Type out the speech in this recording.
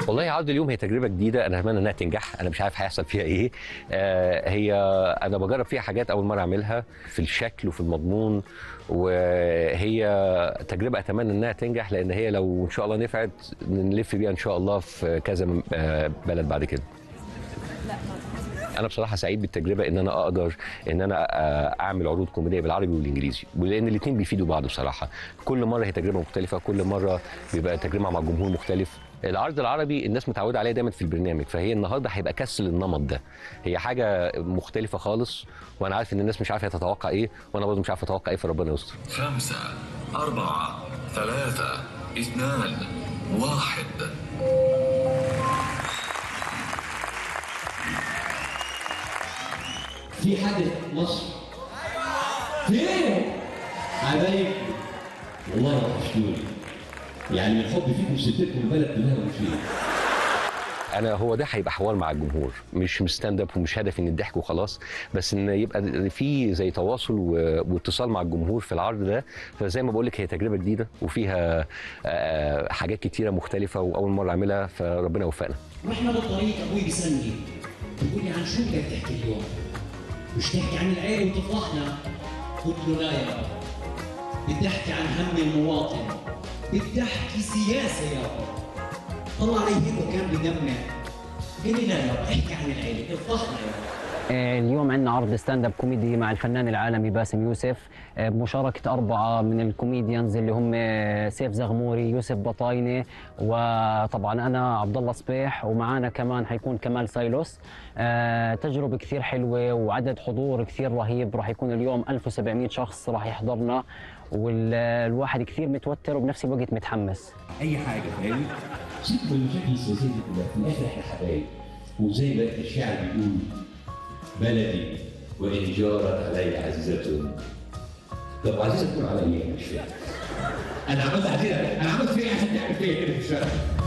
والله عرض اليوم هي تجربه جديده انا اتمنى انها تنجح انا مش عارف هيحصل فيها ايه آه هي انا بجرب فيها حاجات اول مره اعملها في الشكل وفي المضمون وهي تجربه اتمنى انها تنجح لان هي لو ان شاء الله نفعت نلف بيها ان شاء الله في كذا آه، بلد بعد كده انا بصراحه سعيد بالتجربه ان انا اقدر ان انا آه، اعمل عروض كوميديه بالعربي والانجليزي ولان الاثنين بيفيدوا بعض بصراحه كل مره هي تجربه مختلفه كل مره بيبقى تجربه مع جمهور مختلف العرض العربي الناس متعوده عليه دايما في البرنامج فهي النهارده هيبقى كسر النمط ده هي حاجه مختلفه خالص وانا عارف ان الناس مش عارفه تتوقع ايه وانا برضه مش عارف اتوقع ايه فربنا يستر خمسة أربعة ثلاثة اثنان واحد في حد مصر فين حبايبي والله وحشتوني يعني من حب فيكم سبتكم البلد كلها ومشيت انا هو ده هيبقى حوار مع الجمهور مش مش ستاند اب ومش هدفي ان الضحك وخلاص بس ان يبقى في زي تواصل و- واتصال مع الجمهور في العرض ده فزي ما بقول لك هي تجربه جديده وفيها آه، حاجات كتيره مختلفه واول مره اعملها فربنا يوفقنا واحنا بالطريق ابوي بيسالني بيقول لي عن شو بدك تحكي اليوم؟ مش تحكي عن العيله وتفرحنا؟ قلت له لا يا بابا بدي احكي عن هم المواطن بدي احكي سياسه يا بابا طلع علي هيك وكان بدمع قال لي لا يا بابا احكي عن العيله افرحنا يا بابا آه، اليوم عندنا عرض ستاند اب كوميدي مع الفنان العالمي باسم يوسف آه، بمشاركة أربعة من الكوميديانز اللي هم آه، سيف زغموري يوسف بطاينة وطبعا أنا عبد الله صبيح ومعانا كمان حيكون كمال سايلوس آه، تجربة كثير حلوة وعدد حضور كثير رهيب راح يكون اليوم 1700 شخص راح يحضرنا والواحد كثير متوتر وبنفس الوقت متحمس اي حاجه فاهمني سيبك من المشاكل السياسيه دي كلها في الاخر احنا حبايب وزي ما الشاعر بيقول بلدي وان جارت علي عزيزة طب عزيزة تكون علي ايه مش فاهم انا عملت عزيزة انا عملت فيها عشان تعمل فيا كده في الشارع